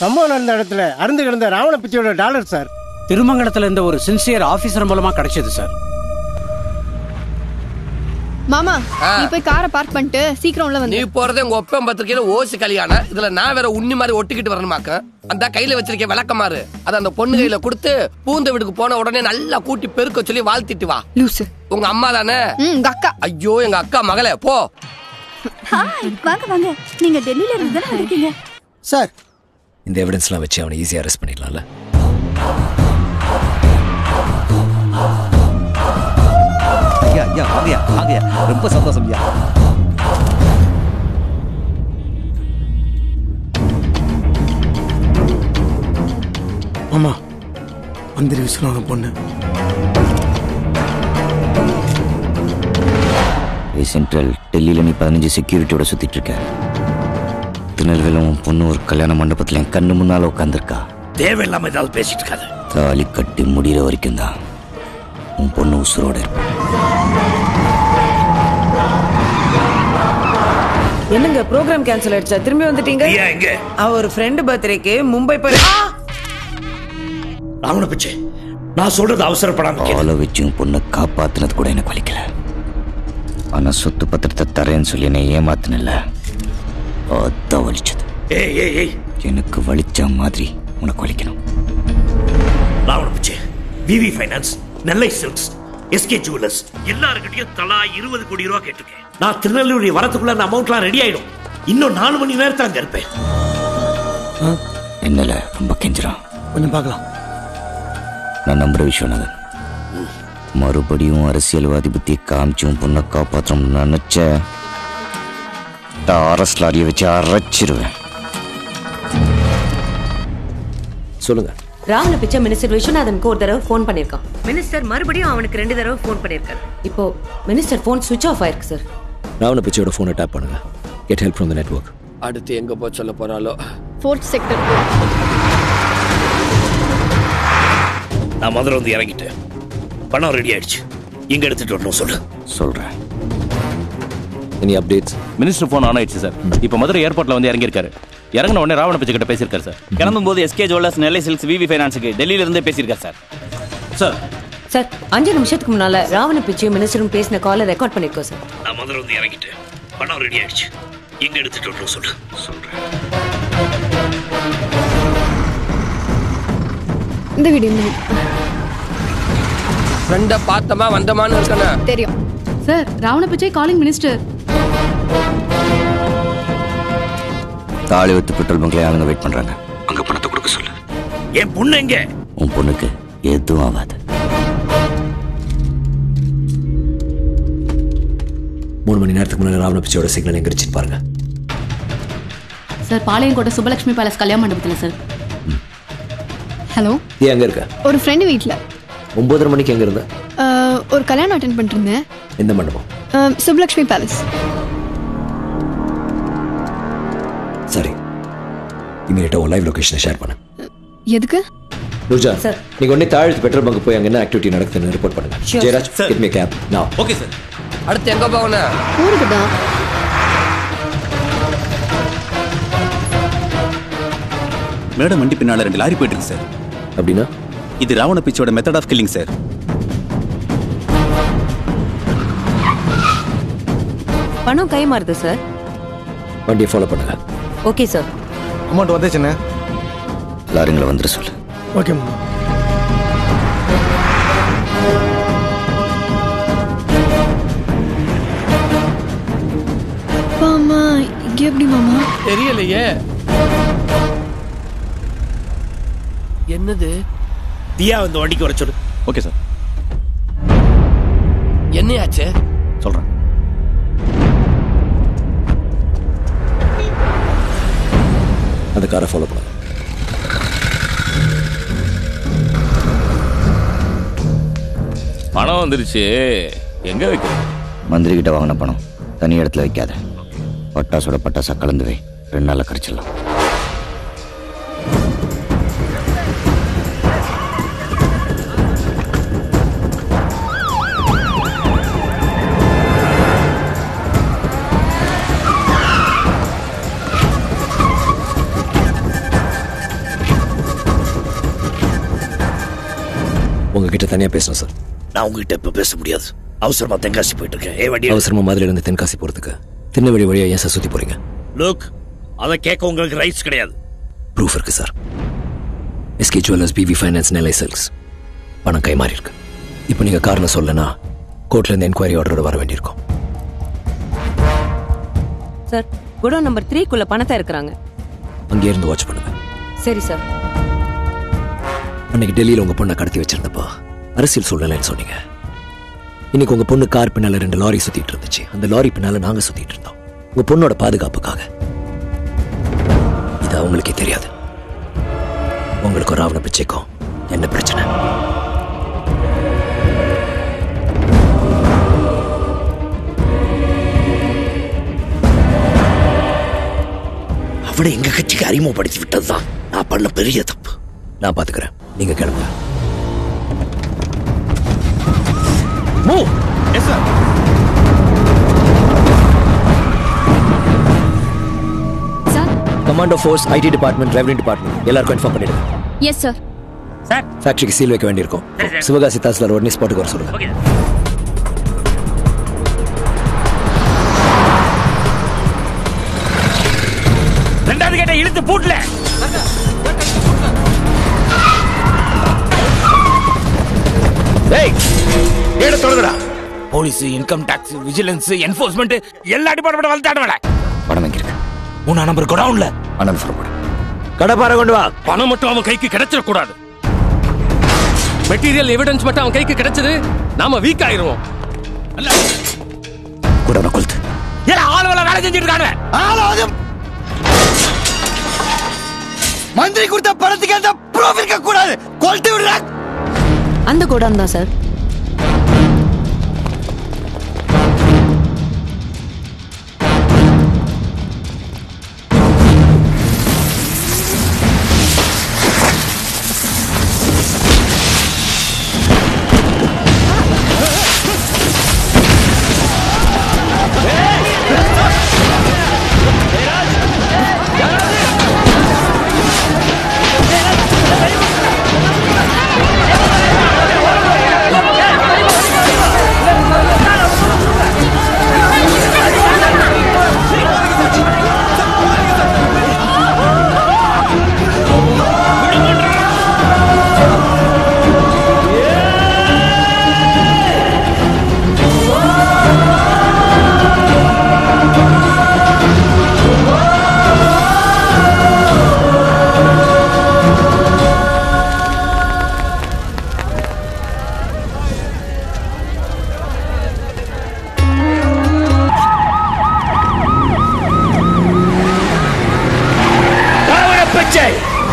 சம்பவம் நடந்த இடத்துல அருந்து கிடந்த ராவண பிச்சையோட டாலர் சார் திருமங்கலத்துல இருந்த ஒரு சின்சியர் ஆபீசர் மூலமா கிடைச்சது சார் மாமா நீ போய் காரை பார்க் பண்ணிட்டு சீக்கிரம் உள்ள நீ வந்து போறது உங்க ஒப்பம் பத்திரிக்கையில ஓசி கல்யாணம் இதுல நான் வேற உண்ணி மாதிரி ஒட்டிக்கிட்டு வரணுமாக்க அந்த கையில வச்சிருக்க விளக்கமாறு அதை அந்த பொண்ணு கையில கொடுத்து பூந்த வீட்டுக்கு போன உடனே நல்லா கூட்டி பெருக்க சொல்லி வாழ்த்திட்டு வா லூசு உங்க அம்மா தானே ம் உங்க அக்கா ஐயோ எங்க அக்கா மகளே போ ஹாய் வாங்க வாங்க நீங்க டெல்லியில இருந்து தானே இருக்கீங்க சார் இந்த எவிடன்ஸ்லாம் வச்சு அவனை ஈஸியாக அரெஸ்ட் பண்ணிடலாம்ல ஐயா ஐயா வாங்கயா வாங்கயா ரொம்ப சந்தோஷம் ஐயா ஆமா மந்திரி விஸ்வநாதன் பொண்ணு சென்ட்ரல் டெல்லியில் நீ பதினஞ்சு செக்யூரிட்டியோட சுத்திட்டு இருக்க திருநெல்வேலும் உன் பொண்ணு ஒரு கல்யாண மண்டபத்தில் என் கண்ணு முன்னால உட்காந்துருக்கா தேவையில்லாம ஏதாவது பேசிட்டு இருக்காது தாலி கட்டி முடிகிற வரைக்கும் தான் உன் பொண்ணு உசுரோட இருப்பா என்னங்க ப்ரோக்ராம் கேன்சல் ஆயிடுச்சா திரும்பி வந்துட்டீங்க ஐயா எங்க அவ ஒரு ஃப்ரெண்டு பர்த்டேக்கு மும்பை போய் ஆ! ராவண பிச்சை நான் சொல்றது அவசரப்படாம கேளு. ஆளை வச்சு உன் பொண்ணை காப்பாத்துனது கூட எனக்கு வலிக்கல ஆனா சொத்து பத்திரத்தை தரேன்னு சொல்லி என்னை ஏமாத்தினல அதான் வலிச்சது ஏய் ஏய் ஏய் எனக்கு வலிச்ச மாதிரி உனக்கு வலிக்கணும் Ravana Pichai VV finance Nellai silks SK jewellers எல்லாருக்கிட்டையும் தலா இருபது கோடி ரூபா கேட்டிருக்கேன் நான் திருநெல்வேலி வரத்துக்குள்ள அந்த அமௌண்ட்லாம் ரெடி ஆயிடும் இன்னும் நாலு மணி நேரத்துல அங்க இருப்பேன் என்னல ரொம்ப கெஞ்சுறான் கொஞ்சம் பார்க்கலாம் நான் நம்புற விஸ்வநாதன் மறுபடியும் அரசியல்வாதி புத்தி காமிச்சும் பொண்ணை காப்பாற்றணும்னு நினைச்ச அரசு லாரியை வச்சு அரைச்சிருவேன் சொல்லுங்க ராவண பிச்சை மினிஸ்டர் விஸ்வநாதனுக்கு ஒரு தடவை ஃபோன் பண்ணிருக்கான் மினிஸ்டர் மறுபடியும் அவனுக்கு ரெண்டு தடவை ஃபோன் பண்ணிருக்காரு இப்போ மினிஸ்டர் ஃபோன் சுவிட்ச் ஆஃப் ஆயிருக்கு சார் ராவண பிச்சையோட ஃபோனை டேப் பண்ணுங்க get help from the network அடுத்து எங்க போய் சொல்ல போறாளோ ஃபோர்த் செக்டர் நான் மதுரை வந்து இறங்கிட்டேன் பணம் ரெடி ஆயிடுச்சு எங்க எடுத்துட்டு வரணும் சொல்லு சொல்றேன் any updates minister phone on ஆயிடுச்சு சார் இப்போ மதுரை ஏர்போர்ட்ல வந்து இறங்கியிருக்காரு இறங்கின உடனே ராவண பிச்சை கிட்ட பேசியிருக்காரு சார் கிளம்பும் போது SK jewellers Nellai silks VV ஃபைனான்ஸுக்கு டெல்லியில இருந்தே பேசியிருக்காரு சார் சார் சார் அஞ்சு நிமிஷத்துக்கு முன்னால ராவண பிச்சையும் மினிஸ்டரும் பேசின காலை ரெக்கார்ட் பண்ணிருக்கோம் சார் நான் மதுரை வந்து இறங்கிட்டேன் பணம் ரெடி ஆயிடுச்சு எங்க எடுத்துட்டு வரணும் சொல்லு சொல்றேன் இந்த வீடியோ இந்த வீடியோ ஃப்ரெண்ட பார்த்தமா வந்தமான்னு இருக்கணும் தெரியும் சார் ராவண பிச்சை காலிங் மினிஸ்டர் தாலி வைத்து பெட்ரோல் பங்க்ல ஆளுங்க வெயிட் பண்றாங்க அங்க பணத்தை கொடுக்க சொல்லு என் பொண்ணு எங்க உன் பொண்ணுக்கு எதுவும் ஆகாது மூணு மணி நேரத்துக்கு முன்னாடி ராவண பிச்சையோட சிக்னல் எங்க இருந்துச்சு பாருங்க சார் பாளையங்கோட்டை சுபலட்சுமி பேலஸ் கல்யாண மண்டபத்தில் சார் ஹலோ நீ எங்க இருக்க ஒரு ஃப்ரெண்டு வீட்டில் ஒன்பதரை மணிக்கு எங்க இருந்த ஒரு கல்யாணம் அட்டன் பண்ணிட்டு இருந்தேன் எந்த மண்டபம் அஹ், சுப்புலக்ஷ்மி பேலஸ் சரி இமீடியட்டா உன் லைவ் லொகேஷனை ஷேர் பண்ணு எதுக்கு நூர்ஜா சார். நீங்க உடனே தாழ்த்து பெட்ரோல் பங்க் போய் அங்க என்ன ஆக்டிவிட்டி நடக்குதுன்னு ரிப்போர்ட் பண்ணுங்க Sure, Jayaraj sir. Get me cab நான் ஓகே சார் அடுத்து எங்க போகணும் ஊருக்கு தான் மேடம் வண்டி பின்னால ரெண்டு லாரி போயிட்டு இருக்கு சார் அப்படின்னா இது ராவண பிச்சோட மெத்தட் ஆஃப் கில்லிங் சார் பணம் கை மாறுது சார் வண்டியை ஃபாலோ பண்ணுங்க ஓகே சார் அமௌண்ட் வந்துச்சுண்ணே லாரிங்களை வந்துட சொல்லு ஓகே மாமா மாமா இங்கே எப்படி மாமா தெரியலையே என்னது தியா வந்து வண்டிக்கு வர சொல்லு ஓகே சார் என்னையாச்சு சொல்றேன் அந்த காரை ஃபாலோ பண்ணுங்க பணம் வந்துருச்சு எங்க வைக்கிறோம் மந்திரி கிட்ட வாங்கின பணம் தனி இடத்துல வைக்காத பட்டாசோட பட்டாசா கலந்து வை ரெண்டு நாள்ல கரைச்சிடலாம் உங்ககிட்ட தனியா பேசணும் சார் நான் உங்ககிட்ட இப்ப பேச முடியாது அவசரமா தென்காசி போயிட்டு இருக்கேன் ஏ வண்டி அவசரமா மாதிரி இருந்து தென்காசி போறதுக்கு திருநெல்வேலி வழியா ஏன் சார் சுத்தி போறீங்க லுக் அதை கேட்க உங்களுக்கு ரைட்ஸ் கிடையாது ப்ரூஃப் இருக்கு sir SK jewellers BV finance Nellai silks பணம் கை மாறி இருக்கு இப்போ நீங்க காரணம் சொல்லனா கோர்ட்ல இருந்து என்கொயரி ஆர்டரோட வர வேண்டியிருக்கும் சார் குடோன் நம்பர் த்ரீக்குள்ள பணத்தை இருக்கிறாங்க அங்கே இருந்து வாட்ச் பண்ணுங்க சரி சார் அன்னைக்கு டெல்லியில உங்க பொண்ணை கடத்தி வச்சிருந்தப்போ அரசியல் சூழ்நிலைன்னு சொன்னீங்க இன்னைக்கு உங்க பொண்ணு கார் பின்னால ரெண்டு லாரி சுத்திட்டு இருந்துச்சு அந்த லாரி பின்னால நாங்க சுத்திட்டு இருந்தோம் உங்க பொண்ணோட பாதுகாப்புக்காக இது அவங்களுக்கே தெரியாது உங்களுக்கு ராவண பிச்சைக்கும் என்ன பிரச்சனை அவனை எங்க கட்சிக்கு அறிமுகப்படுத்தி விட்டதுதான் நான் பண்ண பெரிய தப்பு நான் பாத்துக்கிறேன் நீங்க கிளம்புங்க move yes sir sir commando force IT department revenue department எல்லாருக்கும் இன்ஃபார்ம் பண்ணிடுங்க எஸ் சார் சார் ஃபேக்டரிக்கு சீல் வைக்க வேண்டியிருக்கும் சிவகாசி தாசில்தார் உடனே ஸ்பாட்டுக்கு வர சொல்லுங்க ரெண்டாவது கேட்ட இழுத்து பூட்டல ஏட தொடங்குடா police income tax vigilance enforcement எல்லா டிபார்ட்மெண்ட் வளர்த்தாடுவல பணம் எங்க இருக்கு மூணா நம்பர் குடவுன்ல அனல் புறப்படு கடப்பார கொண்டு வா பணம் மட்டும் அவன் கைக்கு கிடைச்சிடக்கூடாது மெட்டீரியல் எவிடன்ஸ் மட்டும் அவன் கைக்கு கிடைச்சது நாம வீக் ஆயிருவோம் கூட கொளுத்து ஏல ஆளுவல வேலை செஞ்சுட்டு இருக்காங்க ஆளாவது மந்திரி கொடுத்த பணத்துக்கு அந்த ப்ரூஃப் இருக்க கூடாது கொளுத்து விடுறா அந்த கோடான் தான் சார் பிச்சை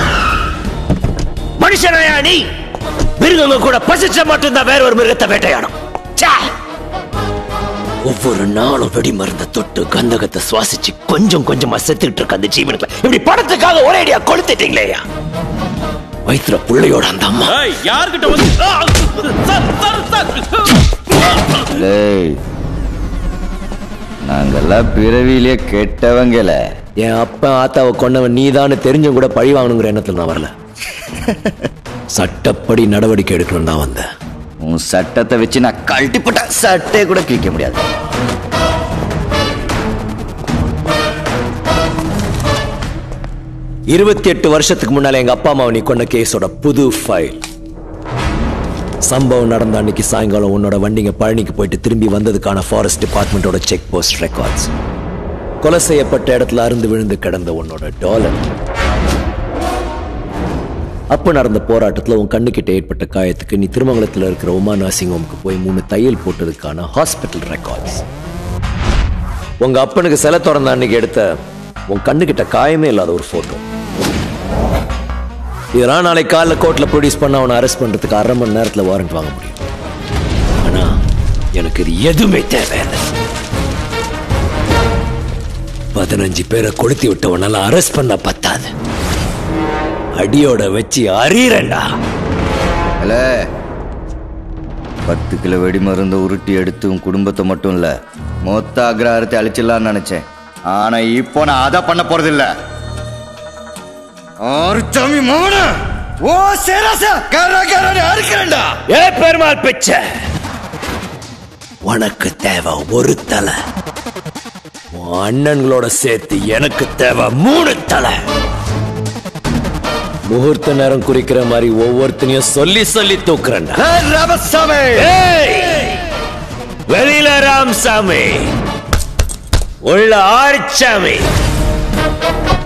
மனுஷனாயா நீ மிருகங்க கூட பசிச்ச மட்டும்தான் வேற ஒரு மிருகத்தை வேட்டையாடும் ச்சே! ஒவ்வொரு நாளும் வெடி மருந்த தொட்டு கந்தகத்தை சுவாசிச்சு கொஞ்சம் கொஞ்சமா செத்துக்கிட்டு இருக்க அந்த ஜீவனுக்கு இப்படி படத்துக்காக ஒரே அடியா கொளுத்திட்டீங்களேயா வயிற்றுல புள்ளையோட அந்த அம்மா யாருக்கிட்ட வந்து ஆ, சார், சார், சார். டேய் நாங்கெல்லாம் பிறவியிலே கெட்டவங்கள என் அப்பா ஆத்தாவை கொன்னவன் நீதான்னு தெரிஞ்சும் கூட பழி வாங்கணுங்கிற எண்ணத்துல நான் வரல சட்டப்படி நடவடிக்கை எடுக்கணும் தான் வந்தேன் உன் சட்டத்தை வச்சு நான் கழட்டி போட்ட சட்டை கூட கிழிக்க முடியாது இருபத்தி எட்டு வருஷத்துக்கு முன்னால எங்க அப்பா அம்மாவை நீ கொண்ட கேஸோட புது ஃபைல் சம்பவம் நடந்த அன்னைக்கு சாயங்காலம் உன்னோட வண்டிங்க பழனிக்கு போயிட்டு திரும்பி வந்ததுக்கான ஃபாரஸ்ட் டிபார்ட்மெண்டோட செக் போஸ்ட் ரெக்கார்ட்ஸ் கொலை செய்யப்பட்ட இடத்துல அருந்து விழுந்து கிடந்த உன்னோட டாலர் அப்ப நடந்த போராட்டத்துல உன் கண்ணுக்கிட்ட ஏற்பட்ட காயத்துக்கு நீ திருமங்கலத்துல இருக்கிற உமா நர்சிங் ஹோம்க்கு போய் மூணு தையல் போட்டதுக்கான ஹாஸ்பிட்டல் ரெக்கார்ட்ஸ் உங்க அப்பனுக்கு சிலை திறந்த அன்னைக்கு எடுத்த உன் கண்ணுக்கிட்ட காயமே இல்லாத ஒரு போட்டோ இதெல்லாம் நாளைக்கு காலைல கோர்ட்ல ப்ரொடியூஸ் பண்ண அவனை அரெஸ்ட் பண்றதுக்கு அரை மணி நேரத்துல வாரண்ட் வாங்க முடியும் ஆனா எனக்கு இது எதுவுமே தேவையில்லை பதினஞ்சு பேரை கொளுத்தி விட்டவனால அரெஸ்ட் பண்ண பத்தாது அடியோட வச்சு அறியறேன்டா இல்ல பத்து கிலோ வெடி மருந்தை உருட்டி எடுத்து உன் குடும்பத்தை மட்டும் இல்ல மொத்த அக்ரஹாரத்தை அழிச்சிடலாம்னு நினைச்சேன் ஆனா இப்போ நான் அதை பண்ண போறது இல்ல ஆறுச்சாமி மோன ஓ சேராச கர கர அறுக்கிறேன்டா ஏ பெருமாள் பிச்சை உனக்கு தேவை ஒரு தலை உன் அண்ணன்களோட சேர்த்து எனக்கு தேவை மூணு தலை முகூர்த்த நேரம் குறிக்கிற மாதிரி ஒவ்வொருத்தனையும் சொல்லி சொல்லி தூக்குறேன்டா ராமசாமி வெளியில ராமசாமி உள்ள ஆரிச்சாமி